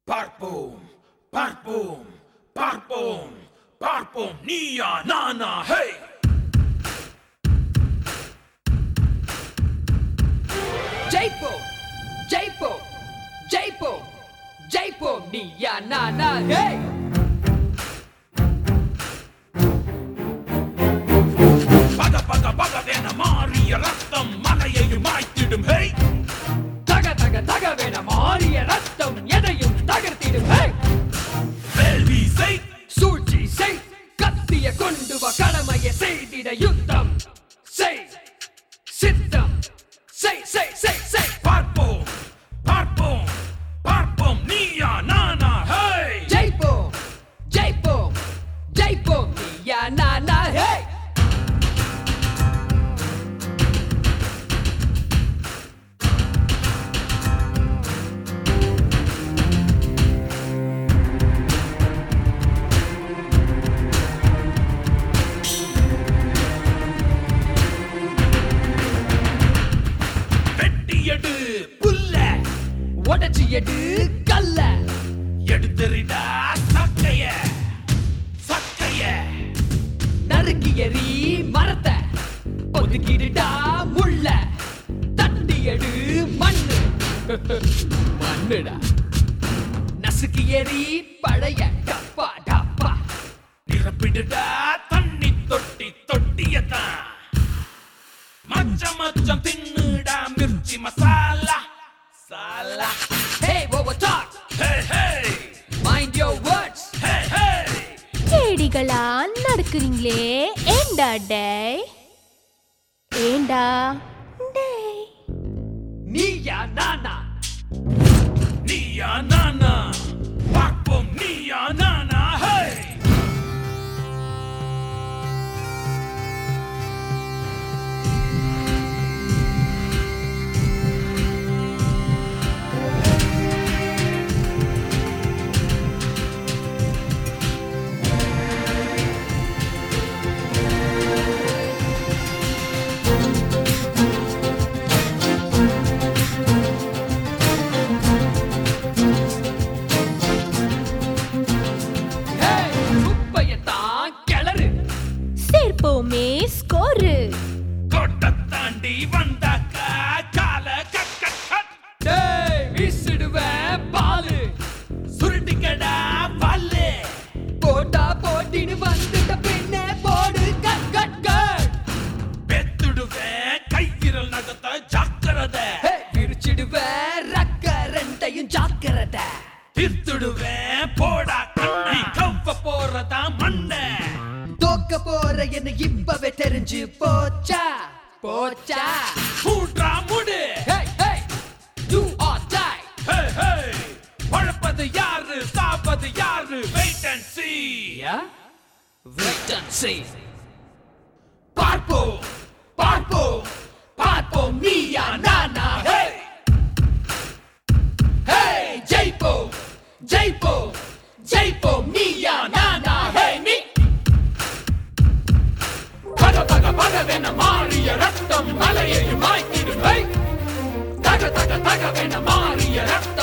பார்ப்போம் பார்ப்போம் பார்ப்போம் பார்ப்போம் நீயா நானா ஹே ஜெயிப்போம் ஜெயிப்போம் ஜெயிப்போம் ஜெயிப்போம் நீயா நானா ஹே பக பக பகவென மாறிய ரத்தம் மலையையும் மாய்த்திடும் ஹே தக தக தகவென மாறிய ரத்தம் எதையும் தகர்த்திடும் ஹே வேள்வி செய் சூழ்ச்சி செய் கத்திய கொண்டு வா கடமையை செய்திட யுத்தம் செய் சித்தம் செய் செய் செய் செய் பார்ப்போம் பார்ப்போம் பார்ப்போம் நீயா நானா ஹே ஜெயிப்போம் ஜெயிப்போம் ஜெயிப்போம் நீயா நானா ஹே வெட்டியடு புல்ல உடச்சி எடு கல்ல எடுத்தறிடா சக்கைய சக்கைய நறுக்கி எறி மரத்தை ஒதுக்கிடுடா முள்ள தட்டி எடு மண்ணு மண்ணுடா நசுக்கி எறி பழைய டப்பா டப்பா நிரப்பிடுடா தண்ணி தொட்டி தொட்டியத்தான் மச்சம் மச்சம் தின்னுடா மிர்ச்சி மசாலா சாலா Hey, what we talk? Hey hey Mind your words. ஹே ஹே கேடிகளா நடக்கிறீங்களே ஏண்டா டேய் ஏண்டா டேய் நீயா நானா நீயா நானா பார்ப்போம் நீயா நானா ஹே Hey, குப்பையத்தான் கிளறு சேர்ப்போமே ஸ்கோரு கொட்ட தாண்டி வந்தாக்கா கால கட் கட் கட் டேய் வீசிடுவேன் பாலு சுருட்டிக்கடா பல்லு போட்டா போட்டின்னு வந்துட்ட பின்னே போடு கட் கட் கட் பெத்துடுவேன் கைவிரல் நகத்த ஜாக்கிரதை ஹே, விரிச்சிடுவேன் ரக்க ரெண்டையும் ஜாக்கிரதை திருத்துடுவேன் போடா கண்ணி கவ்வ போறதா மண்ண தோக்க போற என்ன இப்பவே தெரிஞ்சு போச்சா போச்சா மூன்றா முடு Hey, hey, do or die. ஹே ஹே பழப்பது யாரு சாப்பது யாரு wait and see Yeah? Wait and see. பார்ப்போம் பார்ப்போம் பார்ப்போம் நீயா நானா ஹே ஹே ஜெயிப்போம் ஜெயிப்போம் ஜெயிப்போம் நீயா நானா ஹே நீ பக பக பகவென மாறிய ரத்தம் மலையையும் மாய்த்திடும் ஹே தக தக தகவென மாறிய ரத்தம்